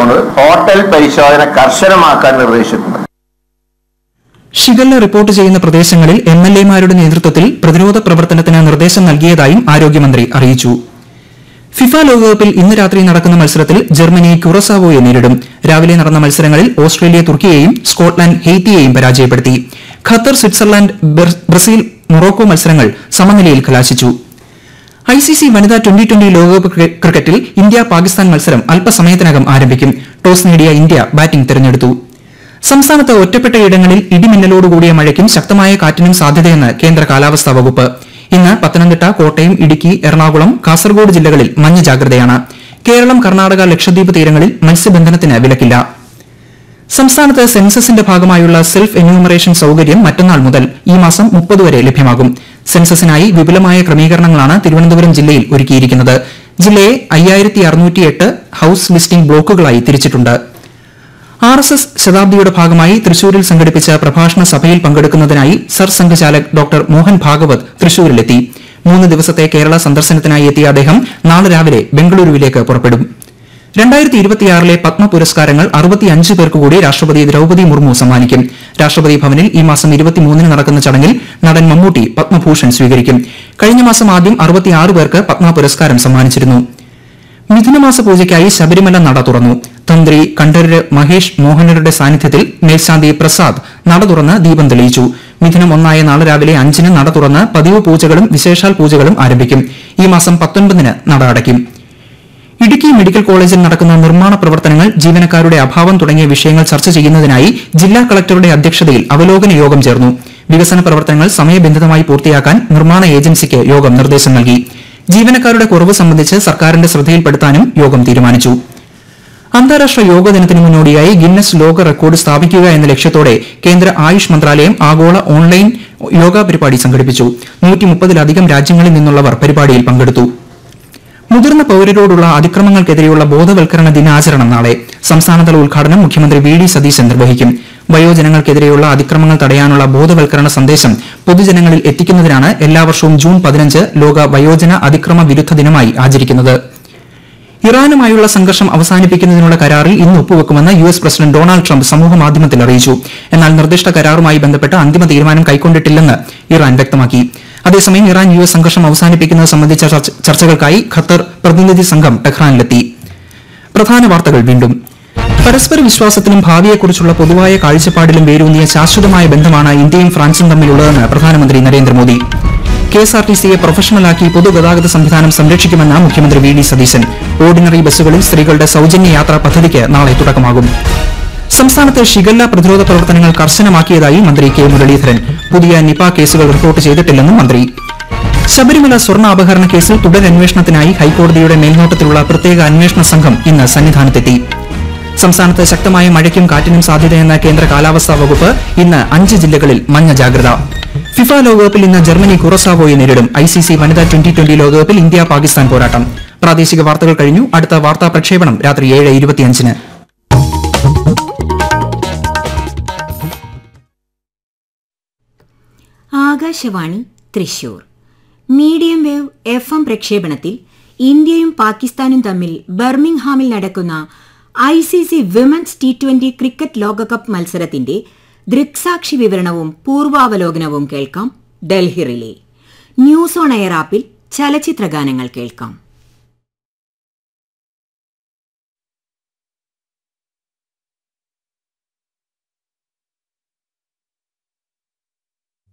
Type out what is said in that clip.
പറയുന്നത് ഹോട്ടൽ പരിശോധന കർശനമാക്കാൻ നിർദ്ദേശിച്ചിട്ടുണ്ട് ഷിഗല്ല റിപ്പോർട്ട് ചെയ്യുന്ന പ്രദേശങ്ങളിൽ എം എൽ എമാരുടെ നേതൃത്വത്തിൽ പ്രതിരോധ പ്രവർത്തനത്തിന് നിർദ്ദേശം നൽകിയതായും ആരോഗ്യമന്ത്രി അറിയിച്ചു ഫിഫ ലോകകപ്പിൽ ഇന്ന് രാത്രി നടക്കുന്ന മത്സരത്തിൽ ജർമ്മനി ക്യുറസാവോയെ നേരിടും രാവിലെ നടന്ന മത്സരങ്ങളിൽ ഓസ്ട്രേലിയ തുർക്കിയെയും സ്കോട്ട്ലാൻഡ് ഹെയ്ത്തിയെയും പരാജയപ്പെടുത്തി ഖത്തർ സ്വിറ്റ്സർലാൻഡ് ബ്ര- ബ്രസീൽ മൊറോക്കോ മത്സരങ്ങൾ സമനിലയിൽ കലാശിച്ചു ഐ സി സി വനിതാ ട്വന്റി ട്വന്റി ലോകകപ്പ് ക്രിക്ക- ക്രിക്കറ്റിൽ ഇന്ത്യ പാകിസ്ഥാൻ മത്സരം അല്പസമയത്തിനകം ആരംഭിക്കും ടോസ് നേടിയ ഇന്ത്യ ബാറ്റിംഗ് തെരഞ്ഞെടുത്തു സംസ്ഥാനത്ത് ഒറ്റപ്പെട്ട ഇടങ്ങളിൽ ഇടിമിന്നലോടുകൂടിയ മഴയ്ക്കും ശക്തമായ കാറ്റിനും സാധ്യതയെന്ന് കേന്ദ്ര കാലാവസ്ഥാ വകുപ്പ് ഇന്ന് പത്തനംതിട്ട കോട്ടയം ഇടുക്കി എറണാകുളം കാസർഗോഡ് ജില്ലകളിൽ മഞ്ഞ ജാഗ്രതയാണ് കേരളം കർണാടക ലക്ഷദ്വീപ് തീരങ്ങളിൽ മത്സ്യബന്ധനത്തിന് വിലക്കില്ല സംസ്ഥാനത്ത് സെൻസസിന്റെ ഭാഗമായുള്ള സെൽഫ് എന്യൂമറേഷൻ സൌകര്യം മറ്റന്നാൾ മുതൽ ഈ മാസം മുപ്പത് വരെ ലഭ്യമാകും സെൻസസിനായി വിപുലമായ ക്രമീകരണങ്ങളാണ് തിരുവനന്തപുരം ജില്ലയിൽ ഒരുക്കിയിരിക്കുന്നത് ജില്ലയെ അയ്യായിരത്തി അറുന്നൂറ്റിയെട്ട് ഹൌസ് ലിസ്റ്റിംഗ് ബ്ലോക്കുകളായി തിരിച്ചിട്ടുണ്ട് ആർ എസ് എസ് ശതാബ്ദിയുടെ ഭാഗമായി തൃശൂരിൽ സംഘടിപ്പിച്ച പ്രഭാഷണ സഭയിൽ പങ്കെടുക്കുന്നതിനായി സർ സംഘചാലക് ഡോക്ടർ മോഹൻ ഭാഗവത് തൃശൂരിലെത്തി മൂന്ന് ദിവസത്തെ കേരള സന്ദർശനത്തിനായി എത്തിയ അദ്ദേഹം നാളെ രാവിലെ ബംഗളൂരുവിലേക്ക് പുറപ്പെടും രണ്ടായിരത്തി ഇരുപത്തിയാറിലെ പത്മ പുരസ്കാരങ്ങൾ അറുപത്തിയഞ്ച് പേർക്ക് കൂടി രാഷ്ട്രപതി ദ്രൌപദി മുർമു സമ്മാനിക്കും രാഷ്ട്രപതി ഭവനിൽ ഈ മാസം ഇരുപത്തിമൂന്നിന് നടക്കുന്ന ചടങ്ങിൽ നടൻ മമ്മൂട്ടി പത്മഭൂഷൺ സ്വീകരിക്കും കഴിഞ്ഞ മാസം ആദ്യം അറുപത്തിയാറ് പേർക്ക് പത്മ പുരസ്കാരം സമ്മാനിച്ചിരുന്നു മിഥുനമാസ പൂജയ്ക്കായി ശബരിമല നട തുറന്നു തന്ത്രി കണ്ഠരര് മഹേഷ് മോഹനരുടെ സാന്നിധ്യത്തിൽ മേൽശാന്തി പ്രസാദ് നട തുറന്ന് ദീപം തെളിയിച്ചു മിഥുനം ഒന്നായ നാളെ രാവിലെ അഞ്ചിന് നട തുറന്ന് പതിവ് പൂജകളും വിശേഷാൽ പൂജകളും ആരംഭിക്കും ഈ മാസം പത്തൊൻപതിന് നട അടയ്ക്കും ഇടുക്കി മെഡിക്കൽ കോളേജിൽ നടക്കുന്ന നിർമ്മാണ പ്രവർത്തനങ്ങൾ ജീവനക്കാരുടെ അഭാവം തുടങ്ങിയ വിഷയങ്ങൾ ചർച്ച ചെയ്യുന്നതിനായി ജില്ലാ കളക്ടറുടെ അധ്യക്ഷതയിൽ അവലോകന യോഗം ചേർന്നു വികസന പ്രവർത്തനങ്ങൾ സമയബന്ധിതമായി പൂർത്തിയാക്കാൻ നിർമ്മാണ ഏജൻസിക്ക് യോഗം നിർദ്ദേശം നൽകി ജീവനക്കാരുടെ കുറവ് സംബന്ധിച്ച് സർക്കാരിന്റെ ശ്രദ്ധയിൽപ്പെടുത്താനും യോഗം തീരുമാനിച്ചു അന്താരാഷ്ട്ര യോഗ ദിനത്തിന് മുന്നോടിയായി ഗിന്നസ് ലോക റെക്കോർഡ് സ്ഥാപിക്കുക എന്ന ലക്ഷ്യത്തോടെ കേന്ദ്ര ആയുഷ് മന്ത്രാലയം ആഗോള ഓൺലൈൻ യോഗ പരിപാടി സംഘടിപ്പിച്ചു നൂറ്റിമുപ്പതിലധികം രാജ്യങ്ങളിൽ നിന്നുള്ളവർ പരിപാടിയിൽ പങ്കെടുത്തു മുതിർന്ന പൌരരോടുള്ള അതിക്രമങ്ങൾക്കെതിരെയുള്ള ബോധവൽക്കരണ ദിനാചരണം നാളെ സംസ്ഥാനതല ഉദ്ഘാടനം മുഖ്യമന്ത്രി വി ഡി സതീശൻ നിർവഹിക്കും വയോജനങ്ങൾക്കെതിരെയുള്ള അതിക്രമങ്ങൾ തടയാനുള്ള ബോധവൽക്കരണ സന്ദേശം പൊതുജനങ്ങളിൽ എത്തിക്കുന്നതിനാണ് എല്ലാ വർഷവും ജൂൺ പതിനഞ്ച് ലോക വയോജന അതിക്രമ വിരുദ്ധ ദിനമായി ആചരിക്കുന്നത് ഇറാനുമായുള്ള സംഘർഷം അവസാനിപ്പിക്കുന്നതിനുള്ള കരാറിൽ ഇന്ന് ഒപ്പുവെക്കുമെന്ന് U S president Donald Trump സമൂഹമാധ്യമത്തിൽ അറിയിച്ചു എന്നാൽ നിർദ്ദിഷ്ട കരാറുമായി ബന്ധപ്പെട്ട് അന്തിമ തീരുമാനം കൈക്കൊണ്ടിട്ടില്ലെന്ന് ഇറാൻ വ്യക്തമാക്കി അതേസമയം ഇറാൻ യു എസ് സംഘർഷം അവസാനിപ്പിക്കുന്നത് സംബന്ധിച്ച ചർച്ച- ചർച്ചകൾക്കായി ഖത്തർ പ്രതിനിധി സംഘം ടെഹ്റാനിലെത്തി പ്രധാന വാർത്തകൾ വീണ്ടും പരസ്പര വിശ്വാസത്തിലും ഭാവിയെക്കുറിച്ചുള്ള പൊതുവായ കാഴ്ചപ്പാടിലും വേരൂന്നിയ ശാശ്വതമായ ബന്ധമാണ് ഇന്ത്യയും ഫ്രാൻസും തമ്മിലുള്ളതെന്ന് പ്രധാനമന്ത്രി Narendra Modi K S R T സിയെ പ്രൊഫഷണലാക്കി പൊതുഗതാഗത സംവിധാനം സംരക്ഷിക്കുമെന്ന് മുഖ്യമന്ത്രി വി ഡി സതീശൻ ഓർഡിനറി ബസ്സുകളിൽ സ്ത്രീകളുടെ സൌജന്യ യാത്രാ പദ്ധതിക്ക് നാളെ തുടക്കമാകും സംസ്ഥാനത്ത് ഷിഗല്ല പ്രതിരോധ പ്രവർത്തനങ്ങൾ കർശനമാക്കിയതായി മന്ത്രി കെ മുരളീധരൻ പുതിയ നിപ കേസുകൾ റിപ്പോർട്ട് ചെയ്തിട്ടില്ലെന്നും മന്ത്രി ശബരിമല സ്വർണ്ണ അപഹരണ കേസിൽ തുടരന്വേഷണത്തിനായി ഹൈക്കോടതിയുടെ മേൽനോട്ടത്തിലുള്ള പ്രത്യേക അന്വേഷണ സംഘം ഇന്ന് സന്നിധാനത്തെത്തി സംസ്ഥാനത്ത് ശക്തമായ മഴയ്ക്കും കാറ്റിനും സാധ്യതയെന്ന കേന്ദ്ര കാലാവസ്ഥാ വകുപ്പ് ഇന്ന് അഞ്ച് ജില്ലകളിൽ മഞ്ഞ ജാഗ്രത ഫിഫ ലോകകപ്പിൽ ഇന്ന് ജർമ്മനി കുറസാവോയെ നേരിടും ഐ സി സി വനിതാ ട്വന്റി ട്വന്റി ലോകകപ്പിൽ ഇന്ത്യ പാകിസ്ഥാൻ പോരാട്ടം പ്രാദേശിക വാർത്തകൾ കഴിഞ്ഞു അടുത്ത വാർത്താ പ്രക്ഷേപണം രാത്രി ഏഴ് ഇരുപത്തിയഞ്ചിന് Akashvani Thrissur medium wave F M പ്രക്ഷേപണത്തിൽ ഇന്ത്യയും പാകിസ്ഥാനും തമ്മിൽ ബർമിംഗ്ഹാമിൽ നടക്കുന്ന I C C women's T twenty cricket ലോകകപ്പ് മത്സരത്തിന്റെ ദൃക്സാക്ഷി വിവരണവും പൂർവാവലോകനവും കേൾക്കാം Delhi relay news on air ആപ്പിൽ ചലച്ചിത്ര ഗാനങ്ങൾ കേൾക്കാം